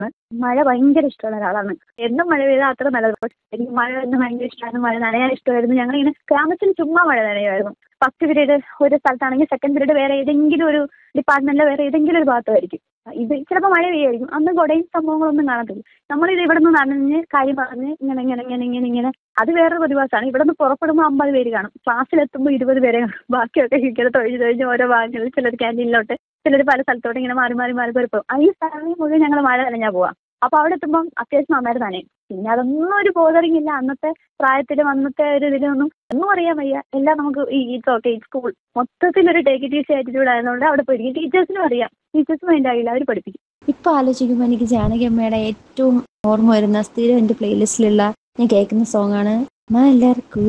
മഴ ഭയങ്കര ഇഷ്ടമുള്ള ഒരാളാണ് എന്നും മഴ പെയ്താൽ അത്ര നല്ലത് പക്ഷെ എനിക്ക് മഴ എന്ന് ഭയങ്കര ഇഷ്ടമാണ് മഴ നനയാൻ ഇഷ്ടമായിരുന്നു ഞങ്ങളിങ്ങനെ ഗ്രാമത്തിൽ ചുമ്മാ മഴ നനയുമായിരുന്നു ഫസ്റ്റ് പീരീഡ് ഒരു സ്ഥലത്താണെങ്കിൽ സെക്കൻഡ് പീരീഡ് വേറെ ഏതെങ്കിലും ഒരു ഡിപ്പാർട്ട്മെന്റിലെ വേറെ ഏതെങ്കിലും ഒരു ഭാഗത്തായിരിക്കും ഇത് ചിലപ്പോൾ മഴ പെയ്യായിരിക്കും അന്ന് കുടയും സംഭവങ്ങളൊന്നും കാണത്തില്ല നമ്മളിത് ഇവിടെ നിന്ന് നനഞ്ഞ് കാര്യം പറഞ്ഞ് ഇങ്ങനെ ഇങ്ങനെ ഇങ്ങനെ ഇങ്ങനെ ഇങ്ങനെ അത് വേറൊരു പ്രതിഭാസമാണ് ഇവിടെ നിന്ന് പുറപ്പെടുമ്പോൾ അമ്പത് പേര് കാണും ക്ലാസ്സിലെത്തുമ്പോൾ ഇരുപത് പേരെ കാണും ബാക്കിയൊക്കെ ഇങ്ങനെ തൊഴിൽ തൊഴിഞ്ഞ് ഓരോ ഭാഗങ്ങളിൽ ചിലർ ക്യാൻറ്റീനിലോട്ട് ചിലർ പല സ്ഥലത്തോട്ട് ഇങ്ങനെ മാറി മാറി മാറി മാറി പോകും ഈ സ്ഥലങ്ങളിൽ മുഴുവൻ ഞങ്ങൾ മഴ നനഞ്ഞാൽ പോവാം അപ്പോൾ അവിടെ എത്തുമ്പം അത്യാവശ്യം നന്നായിട്ട് നനയും പിന്നെ അതൊന്നും ഒരു ബോധറിങ് ഇല്ല അന്നത്തെ പ്രായത്തിലും അന്നത്തെ ഒരു ഇതിലൊന്നും ഒന്നും അറിയാൻ വയ്യ എല്ലാം നമുക്ക് ഈ ഇറ്റ്സ് ഓക്കെ സ്കൂൾ മൊത്തത്തിലൊരു ടേക്ക് ഇറ്റ് ഈസി ആറ്റിറ്റ്യൂഡ് ആയതുകൊണ്ട് അവിടെ പഠിക്കും ടീച്ചേഴ്സിനും അറിയാം ടീച്ചേഴ്സും അതിൻ്റെ ആയില്ല അവർ പഠിപ്പിക്കും ഇപ്പൊ ആലോചിക്കുമ്പോൾ എനിക്ക് ജാനകി അമ്മയുടെ ഏറ്റവും ഓർമ്മ വരുന്ന സ്ഥിരം എൻ്റെ പ്ലേലിസ്റ്റിലുള്ള ഞാൻ കേൾക്കുന്ന സോങ് ആണ് മലർ